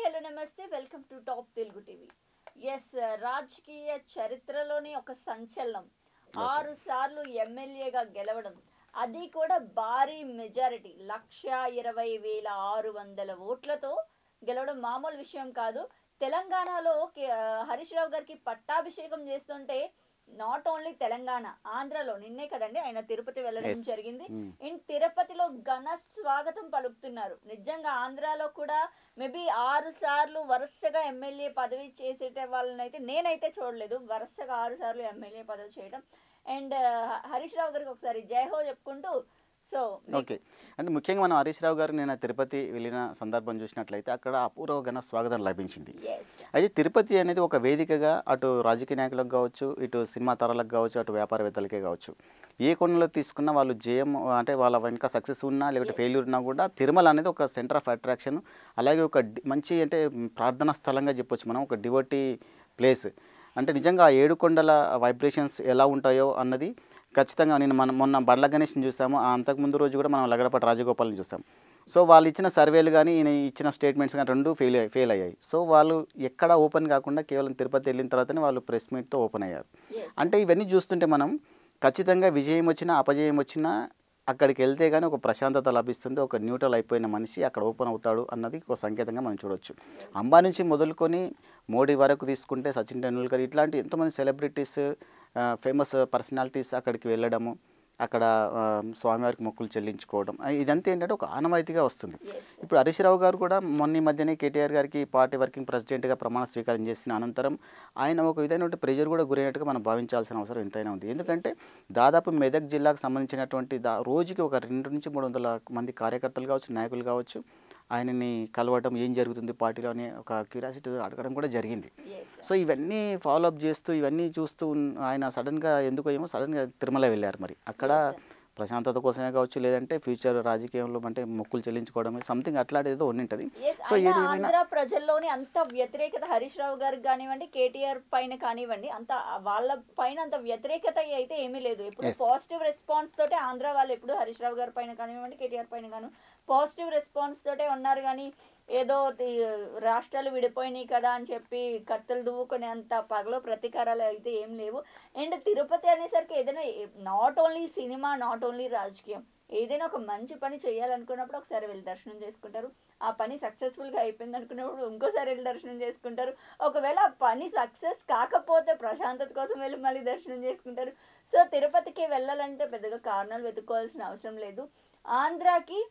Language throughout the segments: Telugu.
Hello namaste welcome to top Telugu TV ఎస్ రాజకీయ చరిత్రలోని ఒక సంచలనం ఆరు సార్లు ఎమ్మెల్యేగా గెలవడం అది కూడా భారీ మెజారిటీ లక్ష ఇరవై వేల ఆరు వందల ఓట్లతో గెలవడం మామూలు విషయం కాదు తెలంగాణలో కే- హరీష్ రావు గారికి పట్టాభిషేకం చేస్తుంటే నాట్ ఓన్లీ తెలంగాణ ఆంధ్రలో నిన్నే కదండి ఆయన తిరుపతి వెళ్ళడం Yes. జరిగింది Hmm. ఇన్ తిరుపతిలో ఘన స్వాగతం పలుకుతున్నారు నిజంగా ఆంధ్రాలో కూడా మేబీ ఆరు సార్లు వరుసగా ఎమ్మెల్యే పదవి చేసేట వాళ్ళని అయితే నేనైతే చూడలేదు వరుసగా ఆరు సార్లు ఎమ్మెల్యే పదవి చేయడం అండ్ హరీష్ రావు గారికి ఒకసారి జై హో చెప్పుకుంటూ సో ఓకే అంటే ముఖ్యంగా మనం హరీష్ రావు గారు నేను తిరుపతి వెళ్ళిన సందర్భం చూసినట్లయితే అక్కడ అపూర్వ ఘన స్వాగతం లభించింది అయితే తిరుపతి అనేది ఒక వేదికగా అటు రాజకీయ నాయకులకు కావచ్చు ఇటు సినిమా తారలకు కావచ్చు అటు వ్యాపారవేత్తలకే కావచ్చు ఏ కొనలో తీసుకున్నా వాళ్ళు జయం అంటే వాళ్ళ వెనుక సక్సెస్ ఉన్నా లేకపోతే ఫెయిల్యూర్ ఉన్నా కూడా తిరుమల అనేది ఒక సెంటర్ ఆఫ్ అట్రాక్షన్ అలాగే ఒక డి- మంచి అంటే ప్రార్థనా స్థలంగా చెప్పొచ్చు మనం ఒక డివోటీ ప్లేస్ అంటే నిజంగా ఆ ఏడు కొండల వైబ్రేషన్స్ ఎలా ఉంటాయో అన్నది ఖచ్చితంగా నేను మనం మొన్న బండ్ల గణేష్ని చూసాము ఆ అంతకుముందు రోజు కూడా మనం లగడపాటి రాజగోపాల్ని చూసాం సో వాళ్ళు ఇచ్చిన సర్వేలు కానీ ఈయన ఇచ్చిన స్టేట్మెంట్స్ కానీ రెండు ఫెయిల్ ఫెయిల్ అయ్యాయి సో వాళ్ళు ఎక్కడ ఓపెన్ కాకుండా కేవలం తిరుపతి వెళ్ళిన తర్వాతనే వాళ్ళు ప్రెస్ మీట్తో ఓపెన్ అయ్యారు అంటే ఇవన్నీ చూస్తుంటే మనం ఖచ్చితంగా విజయం వచ్చినా అపజయం వచ్చినా అక్కడికి వెళ్తే కానీ ఒక ప్రశాంతత లభిస్తుంది ఒక న్యూట్రల్ అయిపోయిన మనిషి అక్కడ ఓపెన్ అవుతాడు అన్నది ఒక సంకేతంగా మనం చూడొచ్చు అంబా నుంచి మొదలుకొని మోడీ వరకు తీసుకుంటే సచిన్ టెండూల్కర్ ఇట్లాంటి ఎంతోమంది సెలబ్రిటీస్ ఫేమస్ పర్సనాలిటీస్ అక్కడికి వెళ్ళడము అక్కడ ఆ, స్వామివారికి మొక్కులు చెల్లించుకోవడం ఆ, ఇదంతా ఏంటంటే ఒక ఆనవాయితీగా వస్తుంది ఇప్పుడు హరీష్ రావు గారు కూడా మొన్న ఈ మధ్యనే కేటీఆర్ గారికి పార్టీ వర్కింగ్ ప్రెసిడెంట్గా ప్రమాణ స్వీకారం చేసిన అనంతరం ఆయన ఒక విధమైనటువంటి ప్రెజర్ కూడా గురైనట్టుగా మనం భావించాల్సిన అవసరం ఎంతైనా ఉంది ఎందుకంటే దాదాపు మెదక్ జిల్లాకు సంబంధించినటువంటి దా రోజుకి ఒక రెండు నుంచి మూడు వందల మంది కార్యకర్తలు కావచ్చు నాయకులు కావచ్చు ఆయనని కలవటం ఏం జరుగుతుంది పార్టీలో అనే ఒక క్యూరియాసిటీ అడగడం కూడా జరిగింది సో ఇవన్నీ ఫాలో అప్ చేస్తూ ఇవన్నీ చూస్తూ ఉన్న- ఆయన సడన్గా ఎందుకో ఏమో సడన్గా తిరుమల వెళ్ళారు మరి అక్కడ ప్రశాంతత కోసమే కావచ్చు లేదంటే ఫ్యూచర్ రాజకీయంలో అంటే మొక్కులు చెల్లించుకోవడం సంథింగ్ అట్లాంటిది ఏదో ఉండింటది సో అయినా ఏది ఏమైనా ఆంధ్ర ప్రజల్లోని అంత వ్యతిరేకత హరీష్ రావు గారికి కానివ్వండి కేటీఆర్ పైన కానివ్వండి అంత వాళ్ళ పైన అంత వ్యతిరేకత అయితే ఏమీ లేదు ఇప్పుడు Yes. పాజిటివ్ రెస్పాన్స్ తోటే ఆంధ్ర వాళ్ళు ఎప్పుడు హరీష్ రావు గారి పైన కానివ్వండి కేటీఆర్ పైన కాను పాజిటివ్ రెస్పాన్స్ తోటే ఉన్నారు కానీ ఏదో తి- రాష్ట్రాలు విడిపోయినాయి కదా అని చెప్పి కత్తులు దువ్వుకునే అంత పగలో ప్రతీకారాలు అయితే ఏం లేవు అండ్ తిరుపతి అనేసరికి ఏదైనా not only cinema not only రాజకీయం ఏదైనా ఒక మంచి పని చేయాలనుకున్నప్పుడు ఒకసారి వెళ్ళి దర్శనం చేసుకుంటారు ఆ పని సక్సెస్ఫుల్గా అయిపోయింది అనుకున్నప్పుడు ఇంకోసారి వెళ్ళి దర్శనం చేసుకుంటారు ఒకవేళ ఆ పని సక్సెస్ కాకపోతే ప్రశాంతత కోసం వెళ్ళి మళ్ళీ దర్శనం చేసుకుంటారు సో తిరుపతికి వెళ్ళాలంటే పెద్దగా కారణాలు వెతుక్కోవాల్సిన అవసరం లేదు ఆంధ్రాకి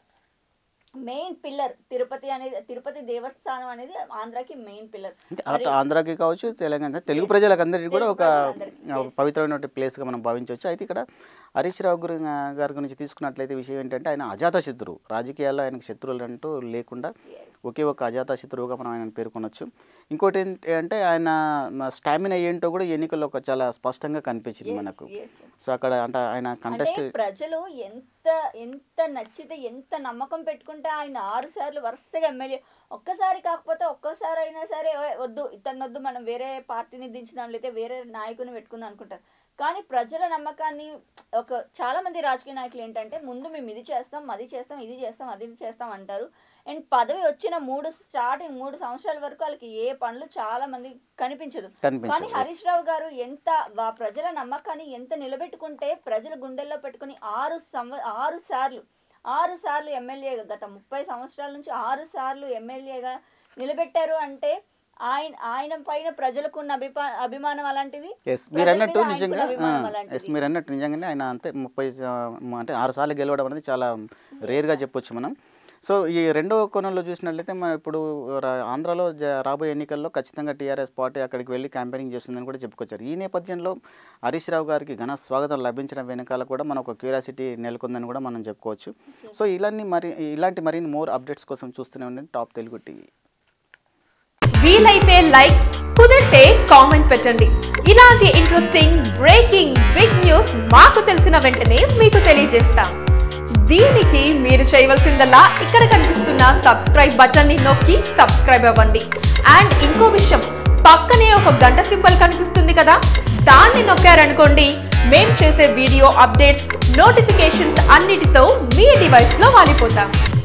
మెయిన్ పిల్లర్ తిరుపతి అనేది తిరుపతి దేవస్థానం అనేది ఆంధ్రాకి మెయిన్ పిల్లర్ అంటే అటు ఆంధ్రాకి కావచ్చు తెలంగాణ తెలుగు ప్రజలకందరికీ కూడా తెలుగు ఒక ప్రజలందరికీ, yes. పవిత్రమైనటువంటి ప్లేస్గా మనం భావించవచ్చు అయితే ఇక్కడ హరీష్ రావు గురి గారి గురించి తీసుకున్నట్లయితే విషయం ఏంటంటే ఆయన అజాత శత్రువు రాజకీయాల్లో ఆయనకు శత్రువులు అంటూ లేకుండా ఒకే ఒక అజాత శత్రువుగా మనం ఆయన పేర్కొనొచ్చు ఇంకోటి ఏంటి అంటే ఆయన స్టామినా ఏంటో కూడా ఎన్నికల్లో ఒక చాలా స్పష్టంగా కనిపించింది మనకు సో అక్కడ అంటే ఆయన కంటెస్ట్ అంటే ప్రజలు ఎంత ఎంత నచ్చితే ఎంత నమ్మకం పెట్టుకుంటే ఆయన ఆరు సార్లు వరుసగా ఎమ్మెల్యే ఒక్కసారి కాకపోతే ఒక్కసారి అయినా సరే "ఓయ్, వద్దు ఇతను వద్దు మనం వేరే పార్టీని దించుదాం లేకపోతే వేరే నాయకుని పెట్టుకుందాం అనుకుంటారు కానీ ప్రజల నమ్మకాన్ని ఒక చాలా మంది రాజకీయ నాయకులు ఏంటంటే ముందు మేము ఇది చేస్తాం అది చేస్తాం ఇది చేస్తాం అది చేస్తాం అంటారు అండ్ పదవి వచ్చిన మూడు స్టార్టింగ్ మూడు సంవత్సరాల వరకు వాళ్ళకి ఏ పనులు చాలా మంది కనిపించదు కనిపించదు, కానీ yes. హరీష్ రావు గారు ఎంత వా- ప్రజల నమ్మకాన్ని ఎంత నిలబెట్టుకుంటే ప్రజల గుండెల్లో పెట్టుకుని ఆరు సంవ ఆరు సార్లు ఆరు సార్లు ఎమ్మెల్యేగా గత ముప్పై సంవత్సరాల నుంచి ఆరు సార్లు ఎమ్మెల్యేగా నిలబెట్టారు అంటే ఆయన ఆయన పైన ప్రజలకు ఉన్న అభిపా అభిమానం అలాంటిది ఎస్ మీరు ప్రజల అన్నట్టు మీద ఆయనకున్న నిజంగా అభిమానం ఎస్ అలాంటిది. మీరు అన్నట్టు నిజంగానే ఆయన అంతే ముప్పై ఆ, అంటే ఆరు సార్లు గెలవడం అనేది చాలా రేర్గా చెప్పొచ్చు మనం సో ఈ రెండో కోణంలో చూసినట్లయితే మన ఇప్పుడు రా- ఆంధ్రాలో జ- రాబోయే ఎన్నికల్లో ఖచ్చితంగా టీఆర్ఎస్ పార్టీ అక్కడికి వెళ్ళి క్యాంపెయినింగ్ చేస్తుందని కూడా చెప్పుకొచ్చారు ఈ నేపథ్యంలో హరీష్ రావు గారికి ఘన స్వాగతం లభించడం వెనకాల కూడా మన ఒక క్యూరియాసిటీ నెలకొందని కూడా మనం చెప్పుకోవచ్చు సో ఇలాంటి మరి ఇలాంటి మరిన్ని మోర్ అప్డేట్స్ కోసం చూస్తూనే ఉండండి టాప్ తెలుగు టీవీ వీలైతే లైక్ కుదిరితే కామెంట్ పెట్టండి ఇలాంటి ఇంట్రెస్టింగ్ బ్రేకింగ్ బిగ్ న్యూస్ మాకు తెలిసిన వెంటనే మీకు తెలియజేస్తాం దీనికి మీరు చేయవలసిందల్లా ఇక్కడ కనిపిస్తున్న సబ్స్క్రైబ్ బటన్ ని నొక్కి సబ్స్క్రైబ్ అవ్వండి అండ్ ఇంకో విషయం పక్కనే ఒక గంట సింబల్ కనిపిస్తుంది కదా దాన్ని నొక్కారనుకోండి మేం చేసే వీడియో అప్డేట్స్ నోటిఫికేషన్స్ అన్నిటితో మీ డివైస్ లో వాలిపోతాం